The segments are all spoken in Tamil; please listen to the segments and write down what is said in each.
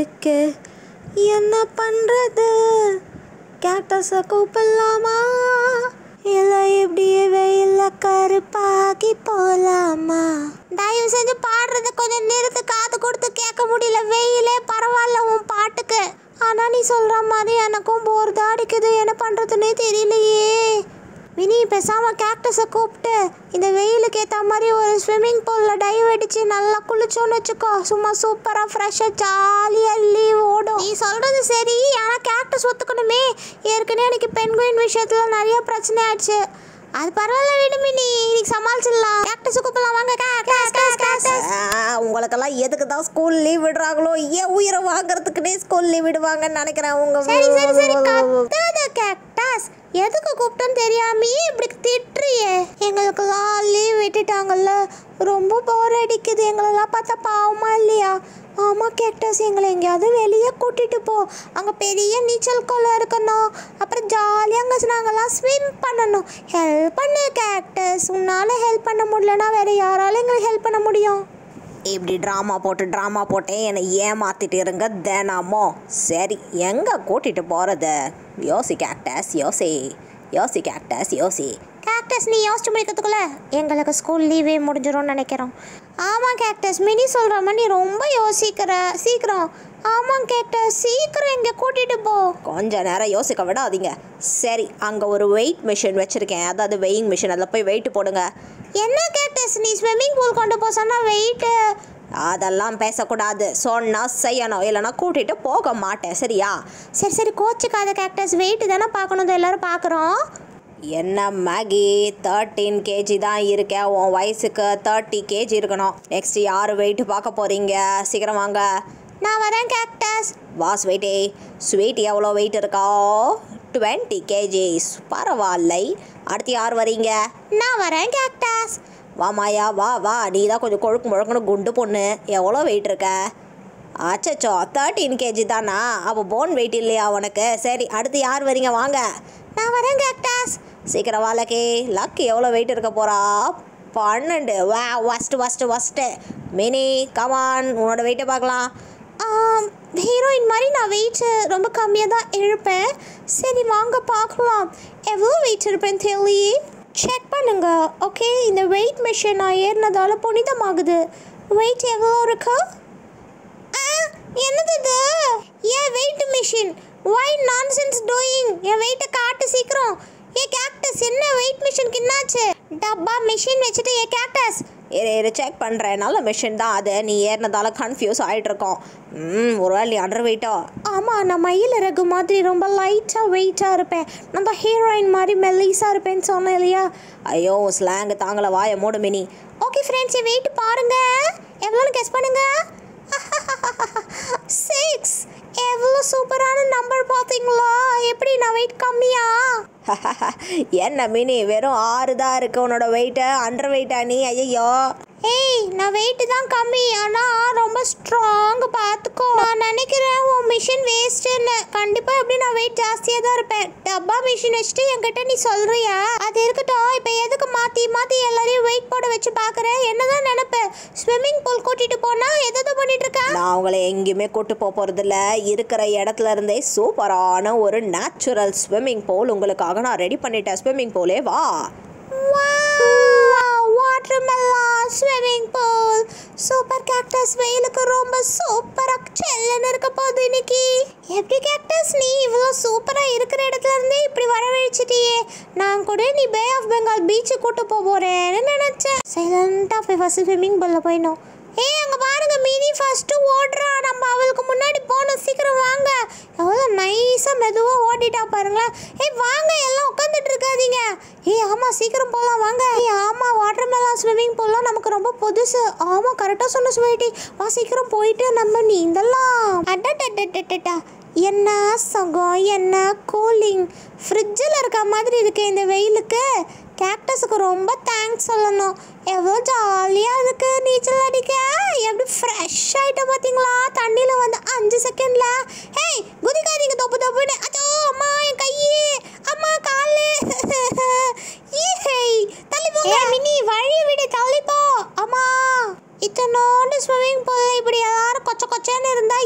இருக்கு என்ன பண்றது கேக்டஸை கூப்பிடலாமா இல்லை இப்படியே வெயில்ல கருப்பாக்கி போலாமா தயவு செஞ்சு பாடுறத கொஞ்சம் நிறுத்து காது கொடுத்து கேட்க முடியல வெயிலே பரவாயில்ல உன் பாட்டுக்கு ஆனா நீ சொல்ற மாதிரி எனக்கும் போர் தான் அடிக்குது என்ன பண்றதுன்னே தெரியலையே மினி பேசாம கேக்டஸை கூப்பிட்டு இந்த வெயிலுக்கு ஏற்ற மாதிரி ஒரு ஸ்விம்மிங் பூலில் டைவ் அடிச்சு நல்லா குளிச்சோன்னு வச்சுக்கோ சும்மா சூப்பராக ஃப்ரெஷ்ஷாக ஜாலியாக லீவ் ஓடும் நீ சொல்கிறது சரி ஆனால் கேக்டஸ் ஒத்துக்கணுமே ஏற்கனவே எனக்கு பெண்குயின் விஷயத்தில் நிறைய பிரச்சனை ஆயிடுச்சு அது பரவாயில்ல விடு மினி இன்னைக்கு சமாளிச்சிடலாம் கேக்டஸ் கூப்பிடலாம் வாங்க கேக்டஸ் கேக்டஸ் உங்களுக்கெல்லாம் எதுக்கு தான் ஸ்கூல் லீவ் விடுறாங்களோ ஏன் உயிரை வாங்குறதுக்குனே ஸ்கூல் லீவ் விடுவாங்கன்னு நினைக்கிறேன் உங்க சரி சரி சரி கத்தாத கேக்டஸ் எதுக்கு கூப்பிட்டோன்னு தெரியாமையே இப்படி திட்டுறியே எங்களுக்கெல்லாம் லீவ் விட்டுட்டாங்கல்ல ரொம்ப போர் அடிக்குது எங்களெல்லாம் பார்த்தா பாவமா இல்லையா ஆமாம் கேக்டஸ் எங்களை எங்கேயாவது வெளியே கூட்டிட்டு போ அங்கே பெரிய நீச்சல் குளம் இருக்கணும் அப்புறம் ஜாலியாக அங்கே நாங்கள்லாம் ஸ்விம் பண்ணணும் ஹெல்ப் பண்ணு கேக்டஸ் உன்னால் ஹெல்ப் பண்ண முடியலன்னா வேற யாரால எங்களுக்கு ஹெல்ப் பண்ண முடியும் இப்படி ட்ராமா போட்டு ட்ராமா போட்டு என்னை ஏமாத்திட்டு இருங்க தினமும் சரி எங்கே கூட்டிட்டு போகிறது யோசி கேக்டஸ் யோசி யோசி கேக்டஸ் யோசி கேக்டஸ் நீ யோசிச்சு முடிக்கிறதுக்குள்ள எங்களுக்கு ஸ்கூல் லீவே முடிஞ்சிரும்னு நினைக்கிறோம் ஆமாம் கேக்டஸ் மினி சொல்கிற மாதிரி நீ ரொம்ப யோசிக்கிற சீக்கிரம் ஆமாம் கேக்டஸ் சீக்கிரம் இங்கே கூட்டிகிட்டு போ கொஞ்ச நேரம் யோசிக்க விடாதீங்க சரி அங்கே ஒரு வெயிட் மிஷின் வச்சுருக்கேன் அதாவது வெயிங் மிஷின் அதில் போய் வெயிட் போடுங்க என்ன கேக்டஸ் நீ ஸ்விம்மிங் பூல் கொண்டு போ சொன்னால் வெயிட்டு அதெல்லாம் பேசக்கூடாது சொன்னா செய்யணும் இல்லைன்னா கூட்டிகிட்டு போக மாட்டேன் சரியா சரி சரி கோச்சுக்காத கேக்டஸ் வெயிட்டு தானே பார்க்கணும் இதை எல்லாரும் பார்க்குறோம் என்ன மேகி தேர்ட்டீன் கேஜி தான் இருக்கேன் உன் வயசுக்கு தேர்ட்டி கேஜி இருக்கணும் நெக்ஸ்ட் யார் வெயிட் பார்க்க போகிறீங்க சீக்கிரம் வாங்க நான் வரேன் கேக்டஸ் வாஸ் வெயிட்டே ஸ்வீட் எவ்வளோ வெயிட் இருக்கா டுவெண்ட்டி கேஜிஸ் பரவாயில்லை அடுத்து யார் வரீங்க நான் வரேன் கேக்டஸ் வா மாயா வா வா நீ தான் கொஞ்சம் கொழுக்கு முழக்குன்னு குண்டு பொண்ணு எவ்வளோ வெயிட் இருக்க அச்சச்சோ தேர்ட்டீன் கேஜி தானா அப்போ போன் வெயிட் இல்லையா உனக்கு சரி அடுத்து யார் வரீங்க வாங்க நான் வரேன் கேக்டஸ் சீக்கிரம் வா லக்கி லக்கி எவ்வளோ வெயிட் இருக்க போகிறா பன்னெண்டு வா first first first Mini come on உன்னோட வெயிட்டை பார்க்கலாம் ஹீரோயின் மாதிரி நான் வெயிட் ரொம்ப கம்மியாக தான் இருப்பேன் சரி வாங்க பார்க்கலாம் எவ்வளோ வெயிட் இருப்பேன் தெரியலையே செக் பண்ணுங்க ஓகே இந்த வெயிட் மிஷின் நான் ஏறினதால புனிதமாகுது வெயிட் எவ்வளோ இருக்கு ஆ, என்னது இது ஏன் weight machine why nonsense doing என் வெயிட்டை காட்டு சீக்கிரம் ஏ கேக்டஸ் என்ன வெயிட் மிஷினுக்கு என்னாச்சு டப்பா மிஷின் வச்சுட்டு ஏ கேக்டஸ் இரு இரு செக் பண்ணுறேன் நல்ல மிஷின் தான் அது நீ ஏறினதால கன்ஃபியூஸ் ஆகிட்டு இருக்கோம் ம் ஒரு வேளை நீ அண்டர் வெயிட்டோ ஆமாம் நான் மயில் இறகு மாதிரி ரொம்ப லைட்டாக வெயிட்டாக இருப்பேன் நம்ம ஹீரோயின் மாதிரி மெல்லிஸாக இருப்பேன்னு சொன்னேன் இல்லையா ஐயோ ஸ்லாங் தாங்கல வாய மூடு மினி ஓகே ஃப்ரெண்ட்ஸ் என் வெயிட் பாருங்க எவ்வளோன்னு கெஸ் பண்ணுங்க சிக்ஸ் எவ்வளோ சூப்பரான நம்பர் பார்த்தீங்களா எப்படி நான் வெயிட் கம்மியா என்ன மினி வெறும் ஆறு தான் இருக்கு உன்னோட வெயிட்டு அண்டர் வெயிட்டா நீ ஐயோ ஏய் நான் வெயிட் தான் கம்மி ஆனால் ரொம்ப ஸ்ட்ராங் பார்த்துக்கோ நான் நினைக்கிறேன் உன் மிஷின் வேஸ்ட்டுன்னு கண்டிப்பாக எப்படி நான் வெயிட் ஜாஸ்தியாக தான் இருப்பேன் டப்பா மிஷின் வச்சுட்டு என்கிட்ட நீ சொல்றியா அது இருக்கட்டும் இப்போ எதுக்கு மாற்றி மாற்றி எல்லாரையும் வெயிட் போட வச்சு பார்க்குறேன் என்னதான் நினைப்பேன் ஸ்விம்மிங் பூல் கூட்டிகிட்டு போனால் எதாவது பண்ணிட்டு இருக்கேன் நான் உங்களை எங்கேயுமே கூட்டு போக போகிறதில்ல இருக்கிற இடத்துல இருந்தே சூப்பரான ஒரு நேச்சுரல் ஸ்விம்மிங் பூல் உங்களுக்காக நான் ரெடி பண்ணிட்டேன் ஸ்விம்மிங் பூலே வா watermelon swimming pool super cactus வெயிலுக்கு ரொம்ப சூப்பரா செல்லன்னு இருக்க போகுது இன்னைக்கு எப்படி கேக்டஸ் நீ இவ்வளோ சூப்பரா இருக்கிற இடத்துல இருந்தே இப்படி வரவழைச்சிட்டியே நான் கூட நீ பே ஆஃப் பெங்கால் பீச்சு கூட்டு போக போறேன்னு நினைச்சேன் சைலண்டா போய் ஃபர்ஸ்ட் ஸ்விம்மிங் பூல்ல போயிடணும் ஏய் அங்க பாருங்க மினி ஃபர்ஸ்ட் ஓடுறா நம்ம அவளுக்கு முன்னாடி போகணும் சீக்கிரம் வாங்க எவ்வளோ நைஸாக மெதுவாக ஓடிட்டா பாருங்களேன் ஏய் வாங்க எல்லாம் உட்காந்துட்டு இருக்காதீங்க ஏய் ஆமாம் சீக்கிரம் போகலாம் வாங்க ஏய் ஆமாம் வாட்டர் மேலாம் ஸ்விம்மிங் பூல்லாம் நமக்கு ரொம்ப புதுசு ஆமாம் கரெக்டாக சொன்ன ஸ்வீட்டி வா சீக்கிரம் போயிட்டு நம்ம நீந்தலாம் அடடடடடடா என்ன சுகம் என்ன கூலிங் ஃப்ரிட்ஜில் இருக்க மாதிரி இருக்கு இந்த வெயிலுக்கு கேக்டஸுக்கு ரொம்ப தேங்க்ஸ் சொல்லணும் எவ்வளோ ஜாலியாக இருக்கு நீச்சல் அடிக்க எப்படி ஃப்ரெஷ் ஆகிட்ட பார்த்தீங்களா தண்ணியில் வந்து அஞ்சு செகண்டில் ஹேய் குதிக்காதீங்க தொப்பு தொப்புன்னு அச்சோ அம்மா என் கையே அம்மா காலு ஈஹேய் தள்ளி போங்க மினி வழி விடு தள்ளி போ அம்மா இத்தனோண்டு ஸ்விம்மிங் பூல் இப்படி எல்லாரும் கொச்ச கொச்சன்னு இருந்தா எப்படி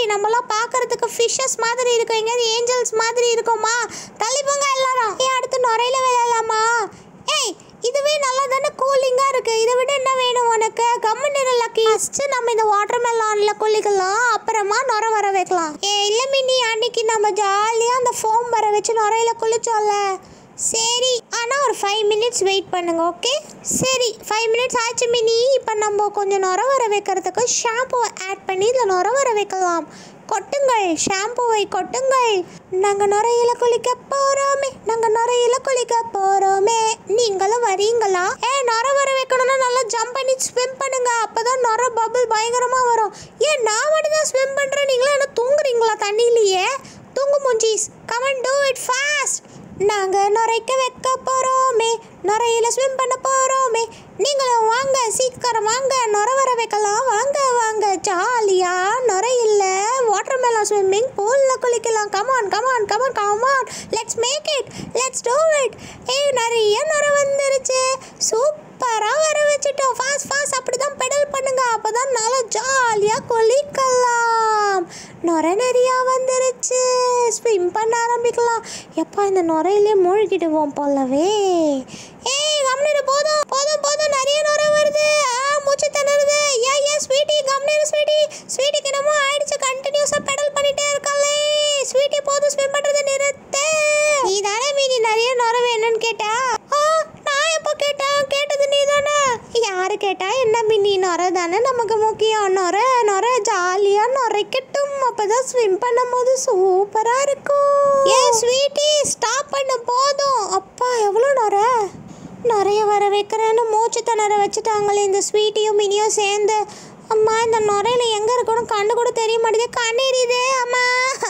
நம்மளாம் பார்க்கறதுக்கு ஃபிஷ்ஷஸ் மாதிரி இருக்கும் எங்கேயாவது ஏஞ்சல்ஸ் மாதிரி இருக்குமா தள்ளி போங்க எல்லாரும் ஏய் அடுத்து நுரையில விளையாடலாமா ஏய் இதுவே நல்லா தானே கூலிங்காக இருக்கு இதை விட என்ன வேணும் உனக்கு கம்மன் லக்கி ஃபர்ஸ்ட் நம்ம இந்த வாட்டர் மெலான்ல குளிக்கலாம் அப்புறமா நுர வர வைக்கலாம் ஏ இல்லை மினி அன்னைக்கு நம்ம ஜாலியாக அந்த ஃபோம் வர வச்சு நுரையில குளிச்சோம்ல சரி ஆனால் ஒரு ஃபைவ் மினிட்ஸ் வெயிட் பண்ணுங்க ஓகே சரி ஃபைவ் மினிட்ஸ் ஆச்சு மினி இப்போ நம்ம கொஞ்சம் நுர வர வைக்கிறதுக்கு ஷாம்புவை ஆட் பண்ணி இதில் நுர வர வைக்கலாம் கொட்டுங்கள் ஷாம்புவை கொட்டுங்கள் நாங்கள் நுரையில குளிக்க போகிறோமே நாங்கள் நுரையில குளிக்க போகிறோமே நீங்களும் வரீங்களா ஏ நுர வர வைக்கணும்னா நல்லா ஜம்ப் பண்ணி ஸ்விம் பண்ணுங்க அப்பதான் நுர பபிள் பயங்கரமாக வரும் ஏன் நான் மட்டும் தான் ஸ்விம் பண்ணுறேன் நீங்களும் என்ன தூங்குறீங்களா தண்ணியிலேயே தூங்கு மூஞ்சிஸ் கமன் டூ இட் ஃபாஸ்ட் நாங்க நுரைக்க வைக்க போறோமே நுரையில ஸ்விம் பண்ண போறோமே நீங்களும் வாங்க சீக்கிரம் வாங்க நுர வர வைக்கலாம் வாங்க வாங்க ஜாலியா நுரையில வாட்டர் மெலன் ஸ்விம்மிங் பூல்ல குளிக்கலாம் come on come on come on come on let's make it let's do it ஏய் நிறைய நுர வந்துருச்சு சூப்பரா வர வச்சுட்டோம் ஃபாஸ்ட் ஃபாஸ்ட் அப்படிதான் பெடல் பண்ணுங்க அப்பதான் நல்லா ஜாலியா குளிக்கலாம் நுர நிறையா வந்துருச்சு ஸ்விம் பண்ண ஆரம்பிக்கலாம் எப்பா இந்த நுரையிலே மூழ்கிடுவோம் போலவே ஏய் கம்னிரு போதும் போதும் போதும் நிறைய நுர வருது ஆ மூச்சு திணறுது ஏ ஏ ஸ்வீட்டி கம்னிரு ஸ்வீட்டி ஸ்வீட்டிக்கு என்னமோ ஆயிடுச்சு கண்டினியூஸாக பெடல் பண்ணிட்டே இருக்காளே ஸ்வீட்டி போதும் ஸ்விம் பண்ணுறது நிறுத்து நீ தானே மீனி நிறைய நுர வேணும்னு கேட்டா ஆ நான் எப்போ கேட்டேன் கேட்டது நீ தானே யாரு கேட்டா என்ன மினி நுர தானே நமக்கு முக்கியம் நுர நுர ஜாலியா நுரைக்கட்டும் அப்பதான் ஸ்விம் பண்ணும்போது சூப்பரா இருக்கும் ஏ ஸ்வீட்டி ஸ்டாப் பண்ணு போதும் அப்பா எவ்வளோ நுர நிறைய வர வைக்கிறேன்னு மூச்சு திணற வச்சுட்டாங்களே இந்த ஸ்வீட்டியும் மினியும் சேர்ந்து அம்மா இந்த நுரையில எங்க இருக்கணும் கண்ணு கூட தெரிய மாட்டேங்குது கண்ணு எரியுதே அம்மா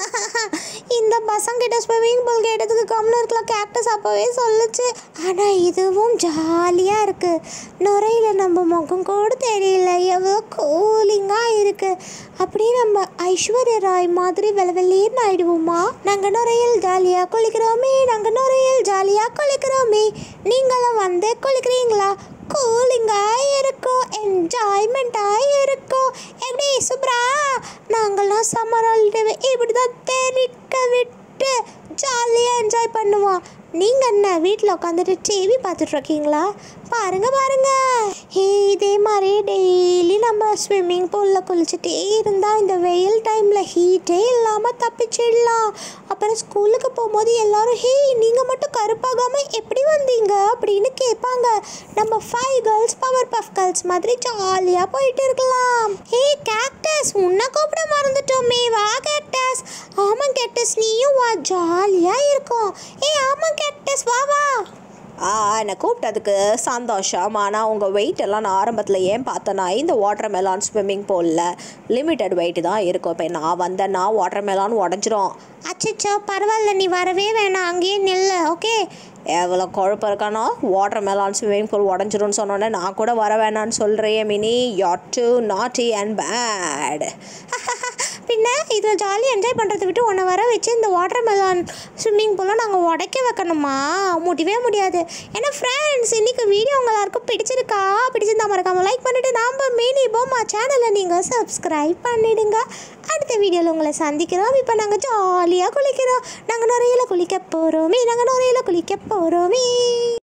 இந்த பசங்கிட்ட ஸ்விம்மிங் பூல் கேட்டதுக்கு கம்னு இருக்கலாம் கேக்டஸ் அப்போவே சொல்லுச்சு ஆனால் இதுவும் ஜாலியாக இருக்கு நுரையில நம்ம முகம் கூட தெரியல எவ்வளோ கூலிங்காக இருக்கு அப்படியே நம்ம ஐஸ்வர்யா ராய் மாதிரி வெள்ள வெளியேன்னு ஆயிடுவோமா நாங்கள் நுரையில் ஜாலியாக குளிக்கிறோமே நாங்கள் நுரையில் ஜாலியாக குளிக்கிறோமே நீங்களும் வந்து குளிக்கிறீங்களா கூலிங்காக இருக்கும் என்ஜாய்மெண்ட்டாக இருக்கும் எப்படி சுப்ரா நாங்கள்லாம் சம்மர் ஹாலிடேவை இப்படி தான் தெரிக்க விட்டு ஜாலியாக என்ஜாய் பண்ணுவோம் நீங்கள் என்ன வீட்டில் உட்காந்துட்டு டிவி பார்த்துட்டு இருக்கீங்களா பாருங்க பாருங்க ஹே இதே மாதிரி டெய்லி நம்ம ஸ்விம்மிங் பூலில் குளிச்சுட்டே இருந்தால் இந்த வெயில் டைமில் ஹீட்டே இல்லாமல் தப்பிச்சிடலாம் அப்புறம் ஸ்கூலுக்கு போகும்போது எல்லாரும் ஹே நீங்கள் மட்டும் கருப்பாகாமல் எப்படி வந்தீங்க அப்படின்னு கேட்பாங்க நம்ம five girls Powerpuff girls மாதிரி ஜாலியாக போயிட்டு இருக்கலாம் ஹே கேக்டஸ் உன்னை கூப்பிட மறந்துட்டோமே வா கேக்டஸ் ஆமாம் கேக்டஸ் நீயும் வா ஜாலியாக இருக்கும் ஏ ஆமாம் கேக்டஸ் வா வா ஆ என்னை கூப்பிட்டதுக்கு சந்தோஷம் ஆனால் உங்கள் வெயிட் எல்லாம் நான் ஆரம்பத்தில் ஏன் பார்த்தேன்னா இந்த வாட்டர் மெலான் ஸ்விம்மிங் பூலில் லிமிட்டட் வெயிட் தான் இருக்கும் இப்போ நான் வந்தேன்னா வாட்டர் மெலான் உடஞ்சிரும் அச்சச்சோ பரவாயில்ல நீ வரவே வேணாம் அங்கேயே நில்லு ஓகே எவ்வளோ குழப்பம் இருக்கானோ வாட்டர் மெலான் ஸ்விம்மிங் பூல் உடஞ்சிரும்னு சொன்னோன்னே நான் கூட வர வேணான்னு சொல்கிறேன் மினி யாட் டு நாட்டி அண்ட் பேட் பின்ன இதில் ஜாலியாக என்ஜாய் பண்ணுறதை விட்டு உன்னை வர வச்சு இந்த வாட்டர் மெலான் ஸ்விம்மிங் பூலாம் நாங்கள் உடைக்க வைக்கணுமா முடியவே முடியாது ஏன்னா ஃப்ரெண்ட்ஸ் இன்னைக்கு வீடியோ உங்க எல்லாருக்கும் பிடிச்சிருக்கா பிடிச்சிருந்தா மறக்காம லைக் பண்ணிட்டு நாம மினி போமா சேனலை நீங்கள் சப்ஸ்கிரைப் பண்ணிடுங்க அடுத்த வீடியோவில் உங்களை சந்திக்கிறோம் இப்போ நாங்கள் ஜாலியாக குளிக்கிறோம் நாங்கள் நுரையில குளிக்க போகிறோமே நாங்கள் நுரையில குளிக்க போகிறோமே